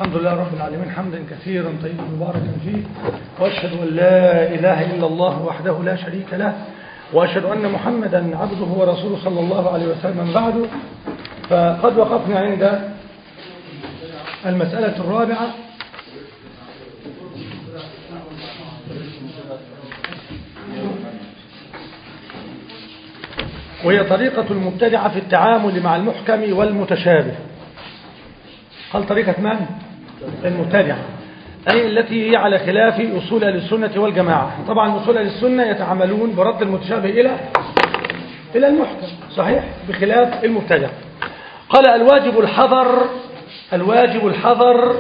الحمد لله رب العالمين حمدا كثيرا طيبا مباركا فيه واشهد ان لا اله الا الله وحده لا شريك له واشهد ان محمدا عبده ورسوله صلى الله عليه وسلم بعد فقد وقفنا عند المساله الرابعه وهي طريقة المبتدعة في التعامل مع المحكم والمتشابه قال طريقة من؟ المبتدعة أي التي هي على خلاف أصول أهل السنة والجماعة طبعا أصول أهل السنة يتعاملون برد المتشابه إلى إلى المحكم صحيح بخلاف المبتدع قال الواجب الحذر الواجب الحذر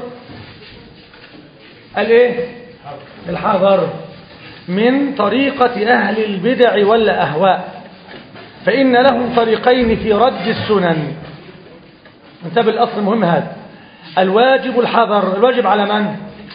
الايه الحذر من طريقة أهل البدع والأهواء فإن لهم طريقين في رد السنن انتبه الأصل المهم هذا الواجب الحذر الواجب على من؟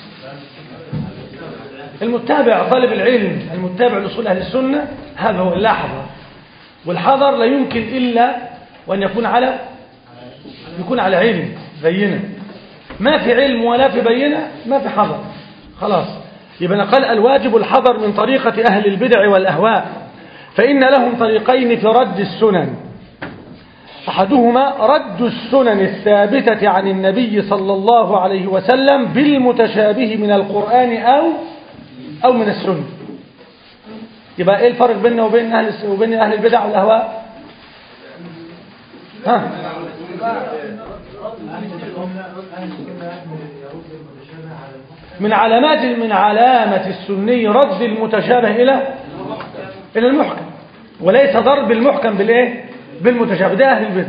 المتابع طالب العلم المتابع لأصول أهل السنة هذا هو اللحظة والحذر لا يمكن إلا وأن يكون على يكون على علم بينة ما في علم ولا في بينة ما في حذر خلاص يبقى قال الواجب الحذر من طريقة أهل البدع والأهواء فإن لهم طريقين في رد السنن أحدهما رد السنن الثابتة عن النبي صلى الله عليه وسلم بالمتشابه من القرآن أو أو من السنة يبقى إيه الفرق بيننا وبين أهل وبين أهل البدع والأهواء ها من علامات من علامة السني رد المتشابه إلى إلى المحكم وليس ضرب المحكم بالإيه بالمتشابه ده أهل البدع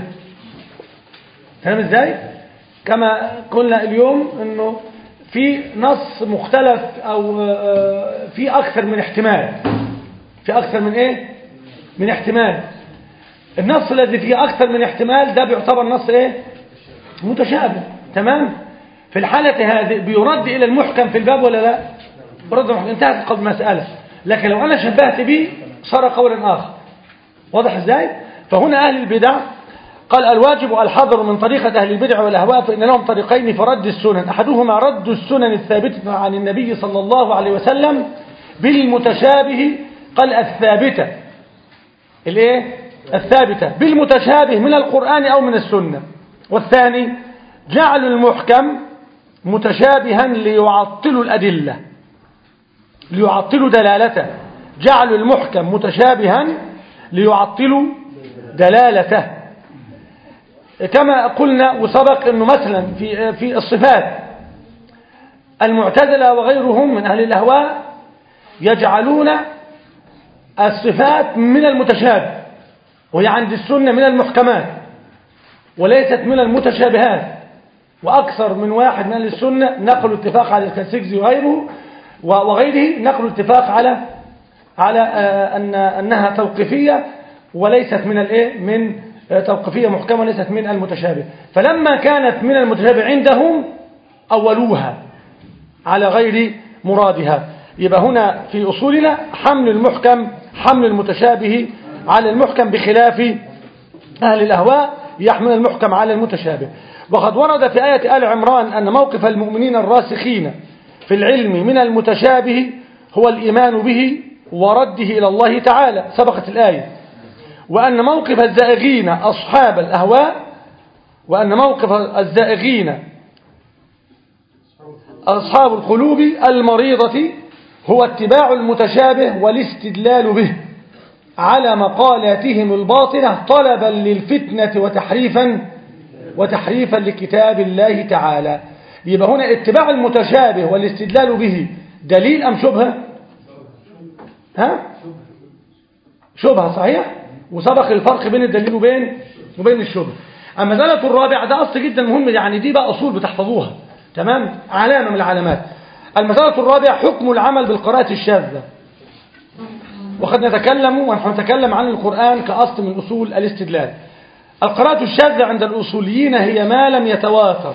فاهم إزاي كما قلنا اليوم أنه في نص مختلف أو في أكثر من احتمال في أكثر من إيه من احتمال النص الذي فيه أكثر من احتمال ده بيعتبر نص إيه متشابه تمام في الحالة هذه بيرد إلى المحكم في الباب ولا لا برد المحكم انتهت قبل مسألة لكن لو أنا شبهت به صار قولا آخر واضح إزاي فهنا أهل البدع قال الواجب الحذر من طريقة أهل البدع والأهواء فإن لهم طريقين في رد السنن أحدهما رد السنن الثابتة عن النبي صلى الله عليه وسلم بالمتشابه قال الثابتة الايه الثابتة بالمتشابه من القرآن أو من السنة والثاني جعل المحكم متشابها ليعطلوا الأدلة ليعطلوا دلالته جعلوا المحكم متشابها ليعطلوا دلالته كما قلنا وسبق انه مثلا في في الصفات المعتزله وغيرهم من اهل الاهواء يجعلون الصفات من المتشابه وهي عند السنه من المحكمات وليست من المتشابهات واكثر من واحد من اهل السنه نقلوا اتفاق على الكنسيكزي وغيره وغيره نقلوا اتفاق على على ان انها توقيفيه وليست من الايه من توقيفية محكمة ليست من المتشابه فلما كانت من المتشابه عندهم أولوها على غير مرادها يبقى هنا في أصولنا حمل المحكم حمل المتشابه على المحكم بخلاف أهل الأهواء يحمل المحكم على المتشابه وقد ورد في آية آل عمران أن موقف المؤمنين الراسخين في العلم من المتشابه هو الإيمان به ورده إلى الله تعالى سبقت الآية وأن موقف الزائغين أصحاب الأهواء وأن موقف الزائغين أصحاب القلوب المريضة هو اتباع المتشابه والاستدلال به على مقالاتهم الباطلة طلبا للفتنة وتحريفا وتحريفا لكتاب الله تعالى يبقى هنا اتباع المتشابه والاستدلال به دليل أم شبهة ها شبهة صحيح وسبق الفرق بين الدليل وبين وبين الشبهه اما دلالة الرابع ده اصل جدا مهم يعني دي بقى اصول بتحفظوها تمام علامه من العلامات المساله الرابعه حكم العمل بالقراءه الشاذه وقد نتكلم ونحن نتكلم عن القرآن كأصل من أصول الاستدلال القراءة الشاذة عند الأصوليين هي ما لم يتواتر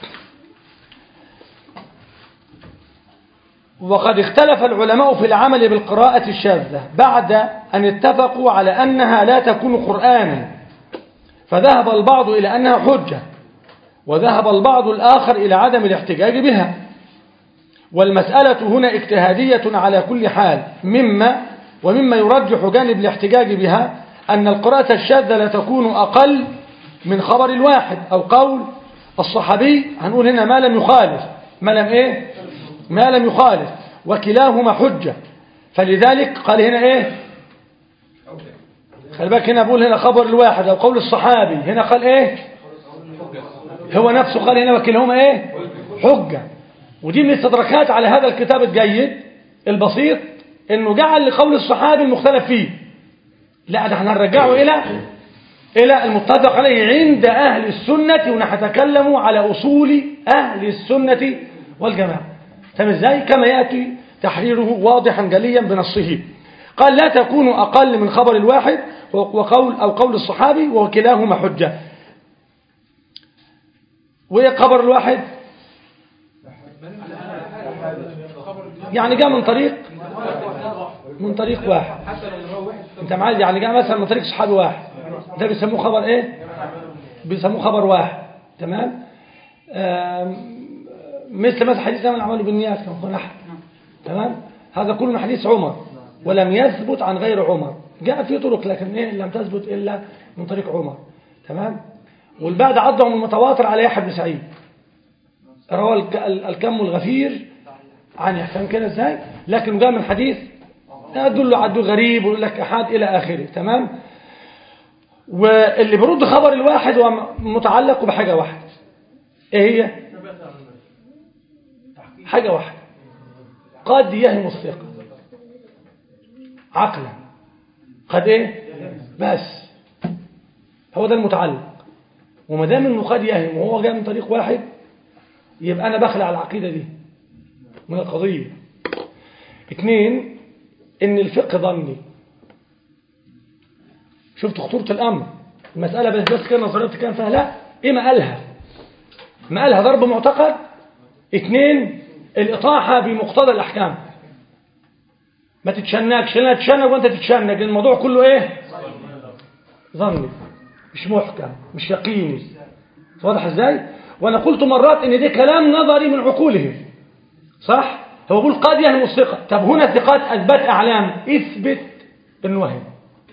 وقد اختلف العلماء في العمل بالقراءة الشاذة بعد أن اتفقوا على أنها لا تكون قرآنا فذهب البعض إلى أنها حجة وذهب البعض الآخر إلى عدم الاحتجاج بها والمسألة هنا اجتهادية على كل حال مما ومما يرجح جانب الاحتجاج بها أن القراءة الشاذة لا تكون أقل من خبر الواحد أو قول الصحابي هنقول هنا ما لم يخالف ما لم إيه ما لم يخالف وكلاهما حجة فلذلك قال هنا إيه خلي بالك هنا بقول هنا خبر الواحد أو قول الصحابي هنا قال إيه هو نفسه قال هنا وكلاهما إيه حجة ودي من الاستدراكات على هذا الكتاب الجيد البسيط انه جعل لقول الصحابي المختلف فيه لا ده احنا هنرجعه الى الى المتفق عليه عند اهل السنه ونتكلم على اصول اهل السنه والجماعه فاهم ازاي كما ياتي تحريره واضحا جليا بنصه قال لا تكون اقل من خبر الواحد وقول او قول الصحابي وكلاهما حجه وايه خبر الواحد يعني جاء من طريق من طريق واحد انت معايا يعني جاء مثلا من طريق صحابي واحد ده بيسموه خبر ايه بيسموه خبر واحد تمام مثل مثل حديث من العمل بالنيات كما قال احد تمام هذا كله من حديث عمر ولم يثبت عن غير عمر جاء في طرق لكن ايه لم تثبت الا من طريق عمر تمام والبعد عضهم المتواتر على يحيى بن سعيد روى الكم الغفير عن يحسن كده ازاي لكن جاء من حديث يدل عدو غريب ويقول لك احاد الى اخره تمام واللي برد خبر الواحد هو متعلق بحاجه واحده ايه هي حاجه واحده قد يهم الثقه عقلا قد ايه بس هو ده المتعلق وما دام انه قد يهم وهو جاء من طريق واحد يبقى انا بخلع على العقيده دي من القضيه اثنين ان الفقه ظني شفت خطوره الامر المساله بس بس كده نظريه كان فيها لا ايه ما قالها ما قالها ضرب معتقد اثنين الاطاحه بمقتضى الاحكام ما تتشنكش لا تتشنج وانت تتشنج الموضوع كله ايه ظني مش محكم مش يقيني واضح ازاي وانا قلت مرات ان ده كلام نظري من عقولهم صح هو يقول قد يهم الثقه طب هنا ثقات اثبات اعلام اثبت انه وهم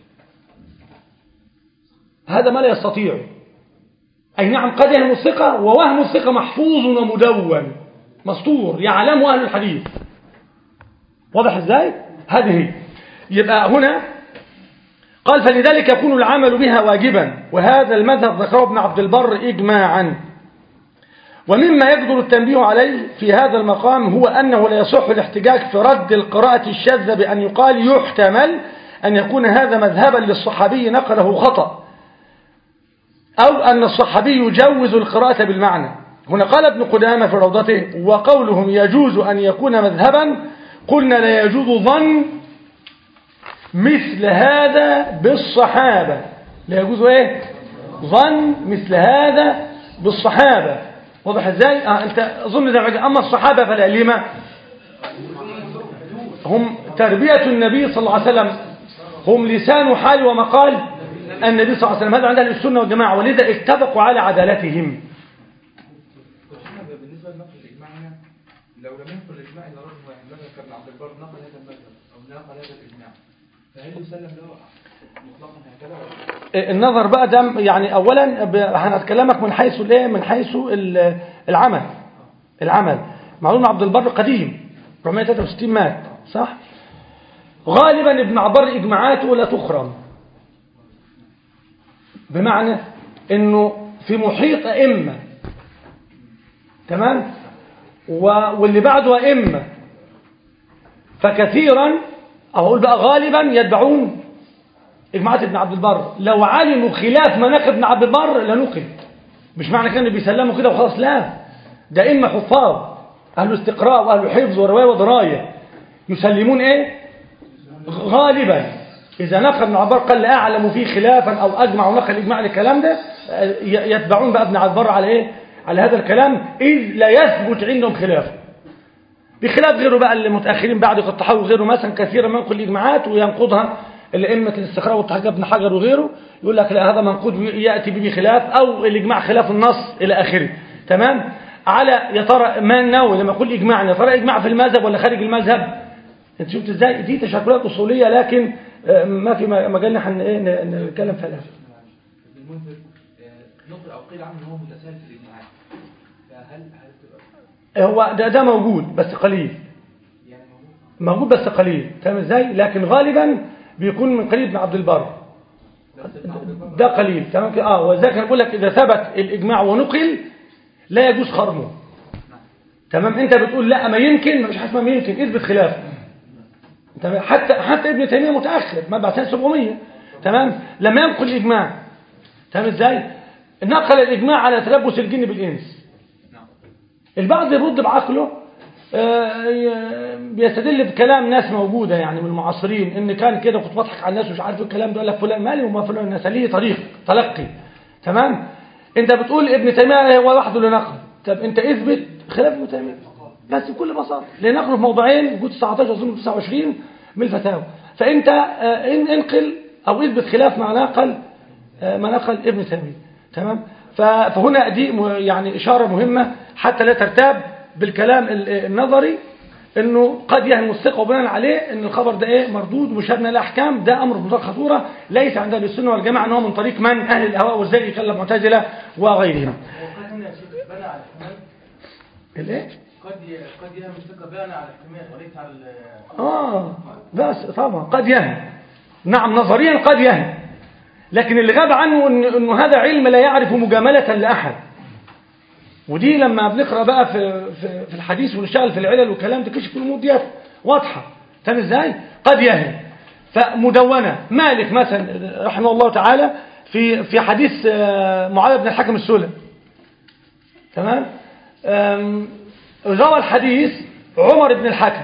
هذا ما لا يستطيع اي نعم قد يهم الثقه ووهم الثقه محفوظ ومدون مسطور يعلمه اهل الحديث واضح ازاي هذه يبقى هنا قال فلذلك يكون العمل بها واجبا وهذا المذهب ذكره ابن عبد البر إجماعا ومما يقدر التنبيه عليه في هذا المقام هو أنه لا يصح الاحتجاج في رد القراءة الشاذة بأن يقال يحتمل أن يكون هذا مذهبا للصحابي نقله خطأ أو أن الصحابي يجوز القراءة بالمعنى هنا قال ابن قدامة في روضته وقولهم يجوز أن يكون مذهبا قلنا لا يجوز ظن مثل هذا بالصحابة لا يجوز ايه ظن مثل هذا بالصحابة واضح ازاي آه انت اظن زي ما اما الصحابة فلا لما هم تربية النبي صلى الله عليه وسلم هم لسان حال ومقال النبي صلى الله عليه وسلم هذا عند السنة والجماعة ولذا اتفقوا على عدالتهم بالنسبه لنقل الاجماع هنا لو لم ينقل الاجماع الى رجل واحد مثلا كابن عبد البر نقل هذا المذهب او نقل هذا الاجماع فهل يسلم له مطلقا هكذا ولا النظر بقى ده يعني اولا ب- هنتكلمك من حيث الايه من حيث ال- العمل العمل معلوم عبد البر قديم 463 مات صح غالبا ابن عبد البر اجماعاته لا تخرم بمعنى انه في محيط ائمه تمام و- واللي بعده ائمه فكثيرا او اقول بقى غالبا يتبعون إجماعات ابن عبد البر لو علموا خلاف مناقب ابن عبد البر لنقل مش معنى كانوا بيسلموا كده وخلاص لا ده إما حفاظ أهل استقراء وأهل حفظ ورواية ودراية يسلمون إيه غالبا إذا نقل ابن عبد البر قال لا أعلم فيه خلافا أو أجمع ونقل إجماع الكلام ده ي- يتبعون بقى ابن عبد البر على إيه على هذا الكلام إذ لا يثبت عندهم خلافه بخلاف غيره بقى اللي متأخرين بعد الطحاوي وغيره مثلا كثيرا ما ينقل الإجماعات وينقضها الأئمة الاستقراء والتحقيق ابن حجر وغيره يقول لك لا هذا منقود يأتي به بخلاف أو الإجماع خلاف النص إلى آخره تمام على يا ترى ما النووي لما يقول إجماع يا ترى إجماع في المذهب ولا خارج المذهب انت شفت ازاي دي تشكلات أصولية لكن آه، ما في مجال نحن إيه ن- نتكلم فيها الآن. المنذر آه، نقل او قيل عنه ان هو متساهل في الاجماعات فهل هل تبقى هو ده, ده موجود بس قليل يعني موجود موجود بس قليل فاهم ازاي لكن غالبا بيكون من قريب بن عبد البر بس ابن عبد البر ده قليل تمام كده اه وذلك انا بقول لك اذا ثبت الاجماع ونقل لا يجوز خرمه تمام انت بتقول لا ما يمكن ما فيش حاجه اسمها ما يمكن اثبت خلافه تمام حتى حتى ابن تيميه متاخر ما بعد سنه 700 تمام لما ينقل الاجماع تمام ازاي نقل الاجماع على تلبس الجن بالانس نعم البعض يرد بعقله آه، ي- بيستدل بكلام ناس موجودة يعني من المعاصرين ان كان كده كنت بضحك على الناس ومش عارف الكلام ده يقول لك فلان مالي وما فلان الناس ليه طريق تلقي تمام انت بتقول ابن تيمية هو وحده اللي نقل طب انت اثبت خلاف ابن تيمية بس بكل بساطة لنقله في موضوعين وجود 19 اظن 29 من الفتاوى فانت آه، ان- انقل او اثبت خلاف ما نقل آه، ما نقل ابن تيمية تمام ف- فهنا دي م- يعني إشارة مهمة حتى لا ترتاب بالكلام ال- النظري انه قد يهم الثقه وبناء عليه ان الخبر ده ايه مردود ومش هبنى الاحكام ده امر بمنتهى الخطوره ليس عند اهل السنه والجماعه ان هو من طريق من اهل الهواء والزيغ كالمعتزله المعتزله وغيرهم وقد هنا يا شيخ بنى على الاحتمال الايه قد ي... قد يهم الثقة بنى على الاحتمال وليس على ال- اه بس طبعا قد يهم نعم نظريا قد يهم لكن اللي غاب عنه إن انه هذا علم لا يعرف مجامله لاحد ودي لما بنقرا بقى في في, في الحديث ونشتغل في العلل والكلام تكشف الامور ديت واضحه فاهم ازاي قد يهم فمدونه مالك مثلا رحمه الله تعالى في في حديث آه، معاويه بن الحكم السلمي تمام آم، روى الحديث عمر بن الحكم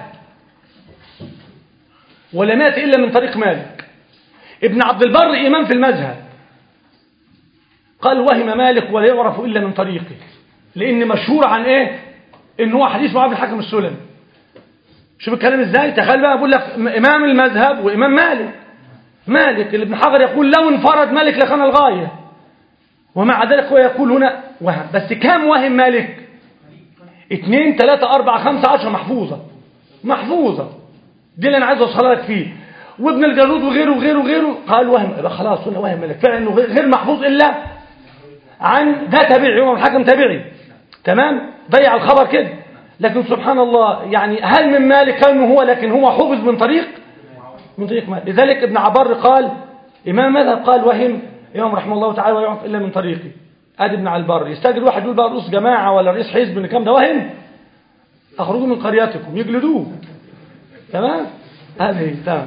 ولم يأتي إلا من طريق مالك ابن عبد البر إمام في المذهب قال وهم مالك ولا يعرف إلا من طريقه لأن مشهور عن إيه إن هو حديث معاذ بن الحكم السلمي شوف الكلام إزاي تخيل بقى بقول لك إمام المذهب وإمام مالك مالك اللي ابن حجر يقول لو انفرد مالك لكان الغاية ومع ذلك هو يقول هنا وهم بس كام وهم مالك اثنين ثلاثة أربعة خمسة عشر محفوظة محفوظة دي اللي أنا عايز أوصلها لك فيه وابن الجارود وغيره وغيره وغيره قال وهم يبقى خلاص هنا وهم مالك فعلا إنه غير غير محفوظ إلا عن ده تابعي هو الحكم تابعي تمام ضيع الخبر كده لكن سبحان الله يعني هل من مالك كان هو لكن هو حفظ من طريق من طريق مالك لذلك ابن عبر قال إمام مذهب قال وهم إمام رحمه الله تعالى ويعرف إلا من طريقي ادي ابن البر يستاجر واحد يقول بقى رئيس جماعة ولا رئيس حزب ان كام ده وهم اخرجوا من قريتكم يجلدوه تمام هذه تمام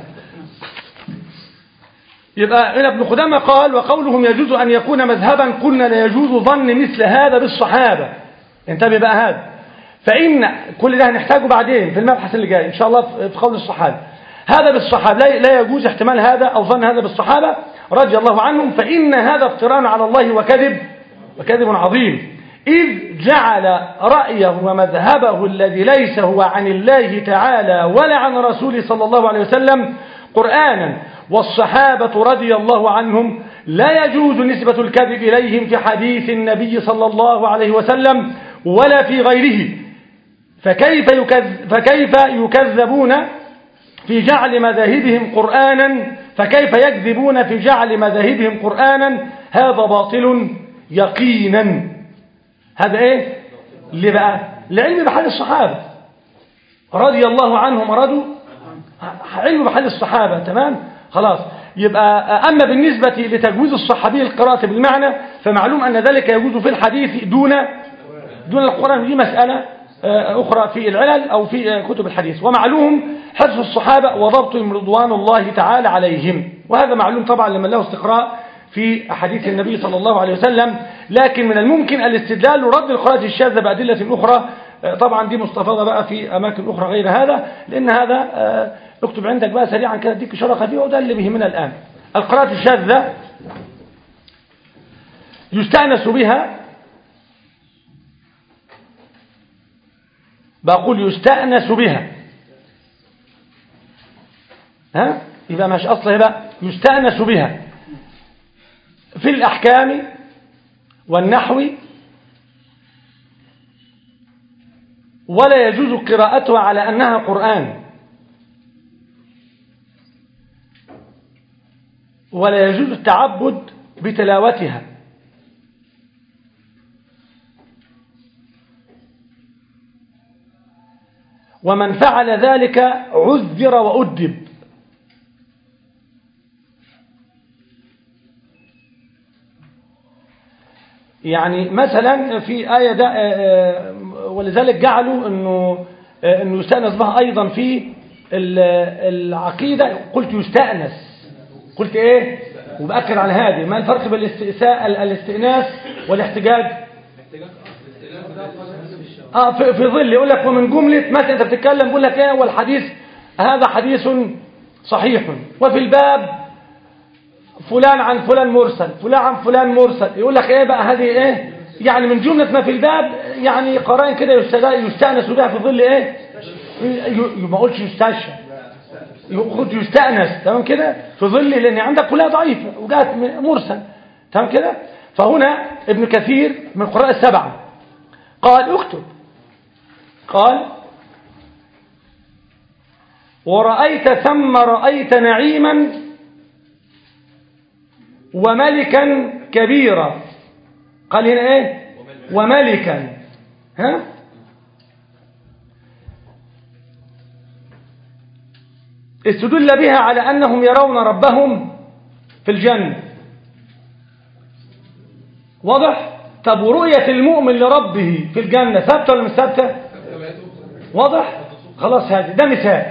يبقى هنا ابن خدامة قال وقولهم يجوز أن يكون مذهبا قلنا لا يجوز ظن مثل هذا بالصحابة انتبه بقى هذا فإن كل ده هنحتاجه بعدين في المبحث اللي جاي إن شاء الله في قول الصحابة هذا بالصحابة لا لا يجوز احتمال هذا أو ظن هذا بالصحابة رضي الله عنهم فإن هذا افتراء على الله وكذب وكذب عظيم إذ جعل رأيه ومذهبه الذي ليس هو عن الله تعالى ولا عن رسوله صلى الله عليه وسلم قرآنا والصحابة رضي الله عنهم لا يجوز نسبة الكذب إليهم في حديث النبي صلى الله عليه وسلم ولا في غيره فكيف, يكذ فكيف يكذبون في جعل مذاهبهم قرآنا فكيف يكذبون في جعل مذاهبهم قرآنا هذا باطل يقينا هذا ايه اللي بقى لعلم بحال الصحابة رضي الله عنهم رضوا علم بحال الصحابة تمام خلاص يبقى أما بالنسبة لتجويز الصحابي القراءة بالمعنى فمعلوم أن ذلك يجوز في الحديث دون دون القرآن دي مسألة أخرى في العلل أو في كتب الحديث ومعلوم حفظ الصحابة وضبطهم رضوان الله تعالى عليهم وهذا معلوم طبعا لمن له استقراء في حديث النبي صلى الله عليه وسلم لكن من الممكن الاستدلال ورد القراءة الشاذة بأدلة أخرى طبعا دي مستفاضة بقى في أماكن أخرى غير هذا لأن هذا اكتب عندك بقى سريعا كده اديك إشارة خفيفة وده اللي بيهمنا الآن القراءة الشاذة يستأنس بها بقول يستأنس بها ها يبقى مش أصله بقى يستأنس بها في الأحكام والنحو ولا يجوز قراءتها على أنها قرآن ولا يجوز التعبد بتلاوتها ومن فعل ذلك عذر وأدب يعني مثلا في آية دا آه، ولذلك جعلوا أنه آه، أنه يستأنس بها أيضا في ال- العقيدة قلت يستأنس قلت إيه وبأكد على هذه ما الفرق بين الاستئساء الاستئناس والاحتجاج اه في, في ظل يقول لك ومن جملة مثلا انت بتتكلم بيقول لك ايه والحديث هذا حديث صحيح وفي الباب فلان عن فلان مرسل فلان عن فلان مرسل يقول لك ايه بقى هذه ايه يعني من جملة ما في الباب يعني قرائن كده يست- يستأنس بها في ظل ايه ي- ي- ما اقولش يستشهد يخرج يستأنس تمام كده في ظل لان عندك كلها ضعيفة وجاءت م- مرسل تمام كده فهنا ابن كثير من القراء السبعة قال اكتب قال ورأيت ثم رأيت نعيما وملكا كبيرا قال هنا ايه وملكا ها استدل بها على أنهم يرون ربهم في الجنة واضح طب ورؤية المؤمن لربه في الجنة ثابتة ولا مش ثابتة واضح خلاص هذه ده مثال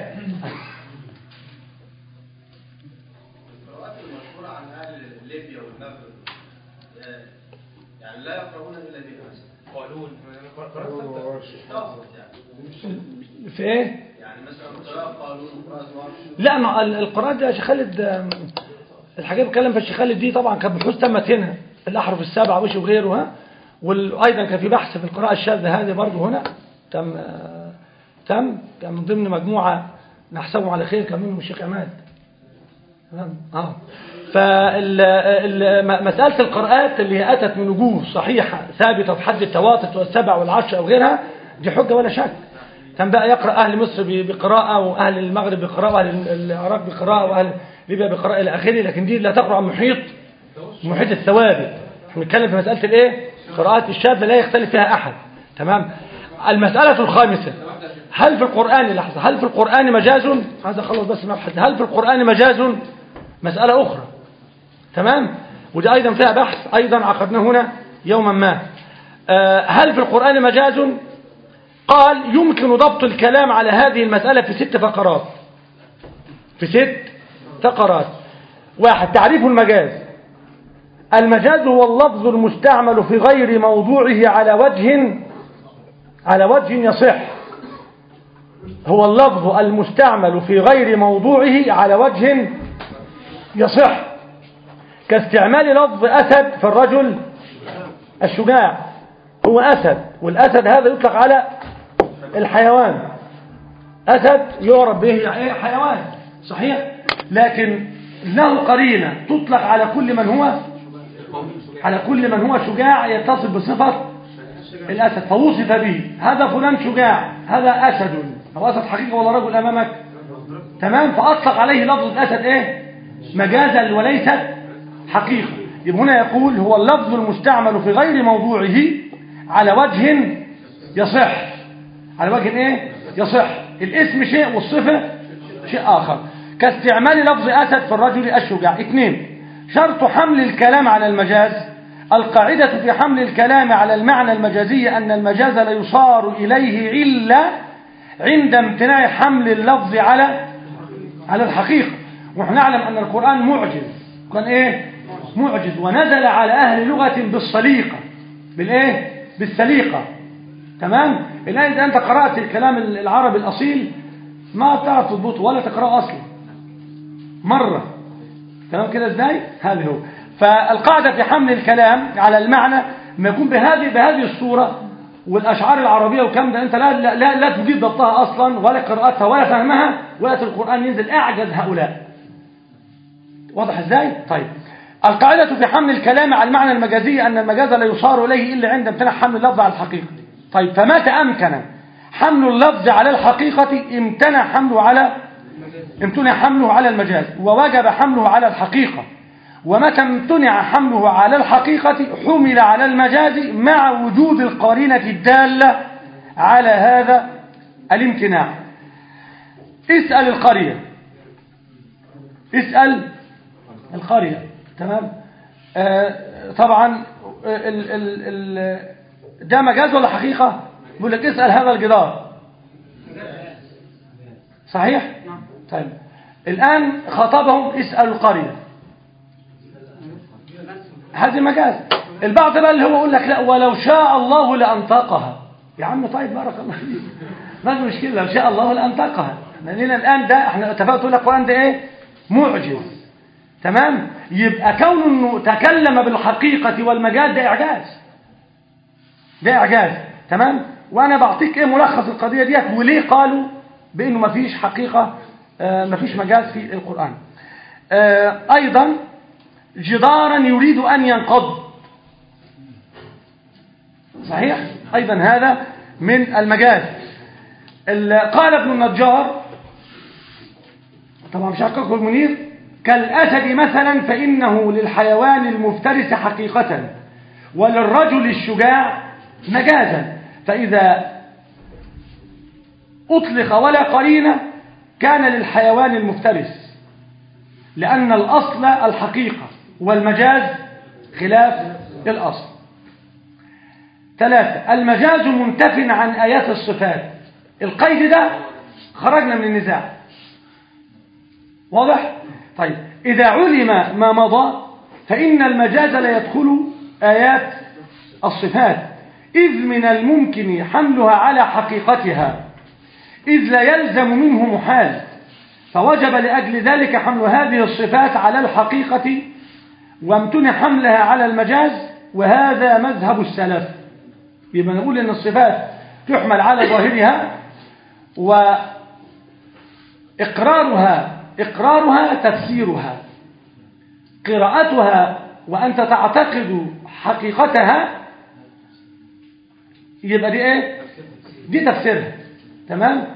القراءات المشهورة عن أهل ليبيا والمغرب آه، يعني لا يقرؤون إلا بها مثلا قالون قرأت تقصد يعني في ايه يعني مثلا قراءة قالون وقراءة ورش لا ما ال- القراءة دي يا شيخ خالد آم، الحاجات بتكلم في الشيخ خالد دي طبعا كانت بحوث تمت هنا الأحرف السبعة وش وغيره ها وأيضا كان في بحث في القراءة الشاذة هذه برضه هنا تم آه، تم كان من ضمن مجموعة نحسبهم على خير كان منهم الشيخ عماد تمام اه فمسألة القراءات اللي هي أتت من وجوه صحيحة ثابتة في حد التواتر والسبع والعشر أو غيرها دي حجة ولا شك كان بقى يقرأ أهل مصر ب- بقراءة وأهل المغرب بقراءة وأهل العراق بقراءة وأهل ليبيا بقراءة إلى آخره لكن دي لا تقرأ عن محيط محيط الثوابت احنا بنتكلم في مسألة الإيه؟ قراءات الشاذة لا يختلف فيها أحد تمام المسألة الخامسة هل في القرآن لحظة هل في القرآن مجاز هذا خلص بس مبحث هل في القرآن مجاز مسألة أخرى تمام ودي أيضا فيها بحث أيضا عقدناه هنا يوما ما آه، هل في القرآن مجاز قال يمكن ضبط الكلام على هذه المسألة في ست فقرات في ست فقرات واحد تعريف المجاز المجاز هو اللفظ المستعمل في غير موضوعه على وجه على وجه يصح هو اللفظ المستعمل في غير موضوعه على وجه يصح كاستعمال لفظ أسد في الرجل الشجاع هو أسد والأسد هذا يطلق على الحيوان أسد يعرف به إيه؟ حيوان صحيح لكن له قرينة تطلق على كل من هو على كل من هو شجاع يتصف بصفة الأسد فوصف به هذا فلان شجاع هذا أسد هو أسد حقيقة ولا رجل أمامك تمام فأطلق عليه لفظ الأسد إيه مجازا وليست حقيقة يبقى هنا يقول هو اللفظ المستعمل في غير موضوعه على وجه يصح على وجه ايه يصح الاسم شيء والصفة شيء آخر كاستعمال لفظ أسد في الرجل الشجاع اثنين شرط حمل الكلام على المجاز القاعدة في حمل الكلام على المعنى المجازي أن المجاز لا يصار إليه إلا عند امتناع حمل اللفظ على على الحقيقة ونحن نعلم أن القرآن معجز كان إيه معجز ونزل على أهل لغة بالصليقة بالإيه بالسليقة تمام الآن إذا أنت قرأت الكلام العربي الأصيل ما تعرف تضبطه ولا تقرأه أصلا مرة تمام كده إزاي هذا هو فالقاعدة في حمل الكلام على المعنى ما يكون بهذه بهذه الصورة والأشعار العربية وكم ده أنت لا, لا, لا, لا تجيد ضبطها أصلا ولا قراءتها ولا فهمها ويأتي القرآن ينزل أعجز هؤلاء واضح إزاي؟ طيب القاعدة في حمل الكلام على المعنى المجازي أن المجاز لا يصار إليه إلا عند امتناع حمل اللفظ على الحقيقة طيب فمتى أمكن حمل اللفظ على الحقيقة امتنع حمله على امتنع حمله على المجاز ووجب حمله على الحقيقة ومتى امتنع حمله على الحقيقة حمل على المجاز مع وجود القرينة الدالة على هذا الامتناع اسأل القرية اسأل القرية تمام آه طبعا ال ال ال ده مجاز ولا حقيقة بيقول لك اسأل هذا الجدار صحيح طيب الآن خاطبهم اسأل القرية هذه مجاز البعض بقى اللي هو يقول لك لا ولو شاء الله لأنطقها يا عم طيب بارك الله فيك ما في مشكلة لو شاء الله لأنطقها لأننا الآن ده احنا اتفقت لك القرآن ده ايه معجز تمام يبقى كون انه تكلم بالحقيقة والمجاز ده إعجاز ده إعجاز تمام وأنا بعطيك ايه ملخص القضية ديت وليه قالوا بأنه مفيش حقيقة آه مفيش مجاز في القرآن آه أيضا جدارا يريد أن ينقض صحيح أيضا هذا من المجاز قال ابن النجار طبعا مش حققه المنير كالأسد مثلا فإنه للحيوان المفترس حقيقة وللرجل الشجاع مجازا فإذا أطلق ولا قرينة كان للحيوان المفترس لأن الأصل الحقيقة والمجاز خلاف الأصل ثلاثة المجاز منتف عن آيات الصفات القيد ده خرجنا من النزاع واضح؟ طيب إذا علم ما مضى فإن المجاز لا يدخل آيات الصفات إذ من الممكن حملها على حقيقتها إذ لا يلزم منه محال فوجب لأجل ذلك حمل هذه الصفات على الحقيقة وامتنع حملها على المجاز وهذا مذهب السلف يبقى نقول ان الصفات تحمل على ظاهرها وإقرارها إقرارها تفسيرها قراءتها وأنت تعتقد حقيقتها يبقى دي ايه دي تفسيرها تمام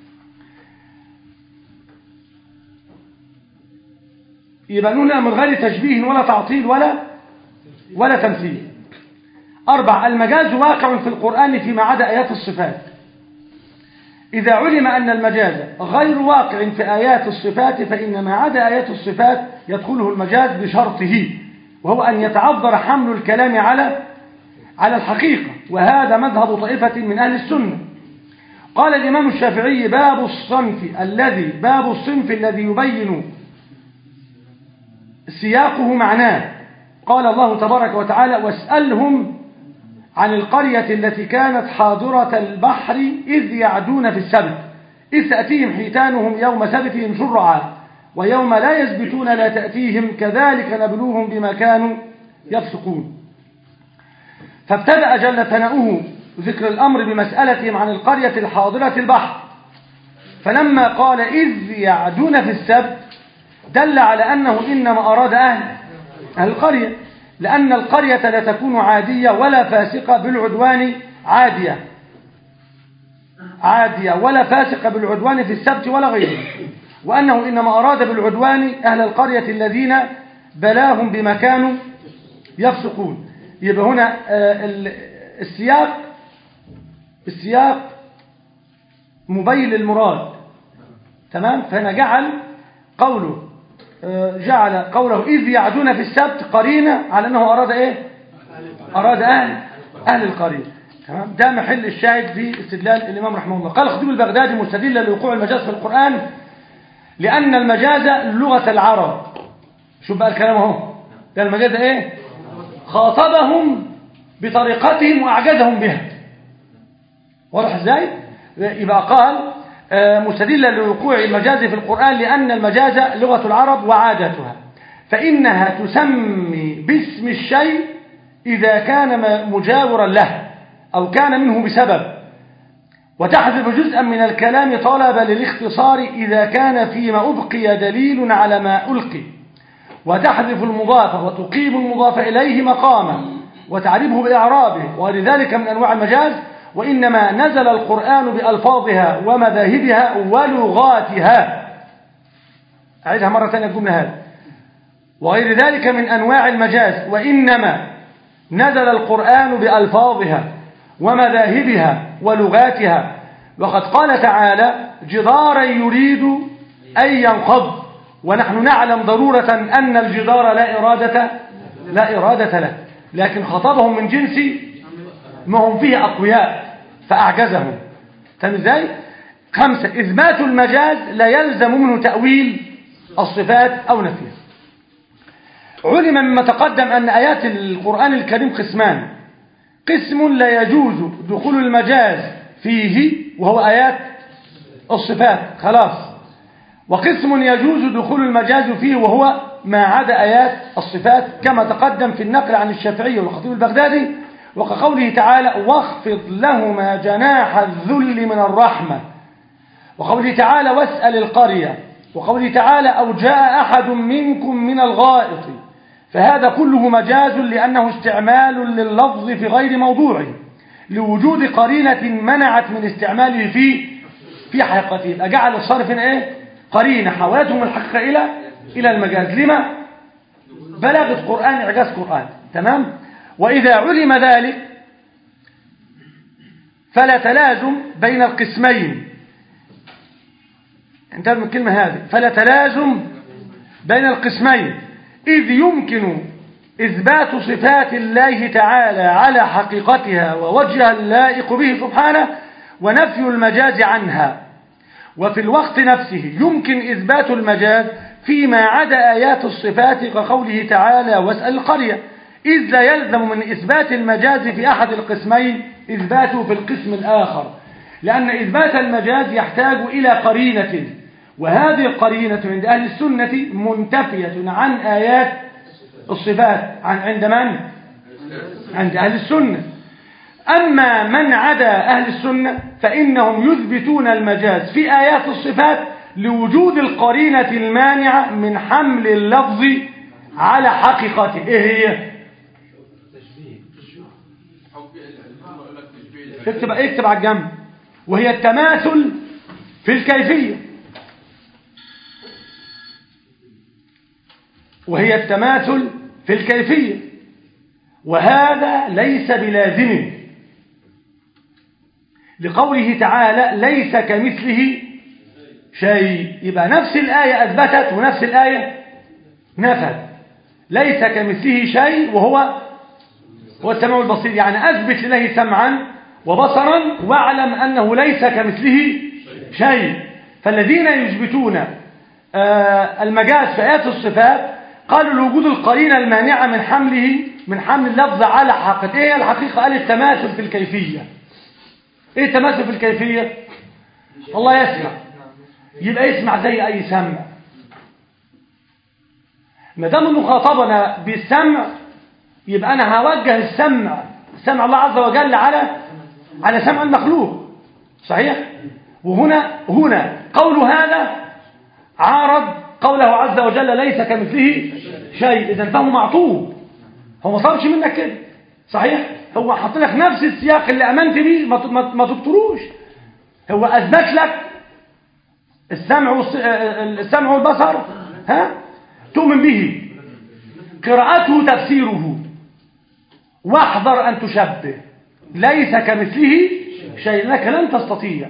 يبقى نقول من غير تشبيه ولا تعطيل ولا ولا تمثيل أربع المجاز واقع في القرآن فيما عدا آيات الصفات إذا علم أن المجاز غير واقع في آيات الصفات فإن ما عدا آيات الصفات يدخله المجاز بشرطه وهو أن يتعذر حمل الكلام على على الحقيقة وهذا مذهب طائفة من أهل السنة قال الإمام الشافعي باب الصنف الذي باب الصنف الذي يبين سياقه معناه قال الله تبارك وتعالى واسألهم عن القرية التي كانت حاضرة البحر إذ يعدون في السبت إذ تأتيهم حيتانهم يوم سبتهم شرعا ويوم لا يثبتون لا تأتيهم كذلك نبلوهم بما كانوا يفسقون فابتدأ جل ثناؤه ذكر الأمر بمسألتهم عن القرية الحاضرة البحر فلما قال إذ يعدون في السبت دل على أنه إنما أراد أهل أهل القرية لأن القرية لا تكون عادية ولا فاسقة بالعدوان عادية عادية ولا فاسقة بالعدوان في السبت ولا غيره وأنه إنما أراد بالعدوان أهل القرية الذين بلاهم بما كانوا يفسقون يبقى هنا السياق السياق مبين للمراد تمام فهنا جعل قوله جعل قوله إذ يعدون في السبت قرينة على أنه أراد إيه أراد أهل أهل القرية تمام ده محل الشاهد في استدلال الإمام رحمه الله قال الخطيب البغدادي مستدلا لوقوع المجاز في القرآن لأن المجاز لغة العرب شوف بقى الكلام اهو ده المجاز إيه خاطبهم بطريقتهم وأعجزهم بها واضح ازاي يبقى قال مستدلا لوقوع المجاز في القرآن لأن المجاز لغة العرب وعادتها فإنها تسمي باسم الشيء إذا كان مجاورا له أو كان منه بسبب وتحذف جزءا من الكلام طلبا للاختصار إذا كان فيما أبقي دليل على ما ألقي وتحذف المضاف وتقيم المضاف إليه مقامه وتعريبه بإعرابه وغير ذلك من أنواع المجاز وإنما نزل القرآن بألفاظها ومذاهبها ولغاتها أعيدها مرة ثانية الجملة هذه وغير ذلك من أنواع المجاز وإنما نزل القرآن بألفاظها ومذاهبها ولغاتها وقد قال تعالى جدارا يريد أن ينقض ونحن نعلم ضرورة أن الجدار لا إرادة لا إرادة له لكن خطبهم من جنس ما هم فيه أقوياء فأعجزهم تم ازاي؟ خمسة إثبات المجاز لا يلزم منه تأويل الصفات أو نفيها علم مما تقدم أن آيات القرآن الكريم قسمان قسم لا يجوز دخول المجاز فيه وهو آيات الصفات خلاص وقسم يجوز دخول المجاز فيه وهو ما عدا آيات الصفات كما تقدم في النقل عن الشافعي والخطيب البغدادي وكقوله تعالى واخفض لهما جناح الذل من الرحمة وقوله تعالى واسأل القرية وقوله تعالى أو جاء أحد منكم من الغائط فهذا كله مجاز لأنه استعمال لللفظ في غير موضوعه لوجود قرينة منعت من استعماله في في حقيقته يبقى جعل الصرف هنا ايه قرينة حولتهم الحقيقة إلى إلى المجاز لما بلغت قرآن إعجاز قرآن تمام وإذا علم ذلك فلا تلازم بين القسمين انتبه من الكلمة هذه فلا تلازم بين القسمين إذ يمكن إثبات صفات الله تعالى على حقيقتها ووجهها اللائق به سبحانه ونفي المجاز عنها وفي الوقت نفسه يمكن إثبات المجاز فيما عدا آيات الصفات كقوله تعالى واسأل القرية إذ لا يلزم من إثبات المجاز في أحد القسمين إثباته في القسم الآخر لأن إثبات المجاز يحتاج إلى قرينة وهذه القرينة عند أهل السنة منتفية عن آيات الصفات عن عند من؟ عند أهل السنة أما من عدا أهل السنة فإنهم يثبتون المجاز في آيات الصفات لوجود القرينة المانعة من حمل اللفظ على حقيقته إيه هي؟ اكتب اكتب على الجنب وهي التماثل في الكيفية وهي التماثل في الكيفية وهذا ليس بلازم لقوله تعالى ليس كمثله شيء يبقى نفس الآية أثبتت ونفس الآية نفت ليس كمثله شيء وهو هو السمع البصير يعني أثبت لله سمعا وبصرا واعلم أنه ليس كمثله شيء فالذين يثبتون المجاز في آيات الصفات قالوا لوجود القرينة المانعة من حمله من حمل اللفظ على حقيقة ايه الحقيقة قال التماثل في الكيفية ايه التماثل في الكيفية الله يسمع يبقى يسمع زي اي سمع ما دام انه خاطبنا بالسمع يبقى انا هوجه السمع سمع الله عز وجل على على سمع المخلوق صحيح وهنا هنا قول هذا عارض قوله عز وجل ليس كمثله شيء اذا فهو معطوب هو ما طلبش منك كده صحيح هو حط لك نفس السياق اللي امنت بيه ما ما تبطلوش هو اثبت لك السمع والس... السمع والبصر ها تؤمن به قراءته تفسيره واحذر ان تشبه ليس كمثله شيء لك لن تستطيع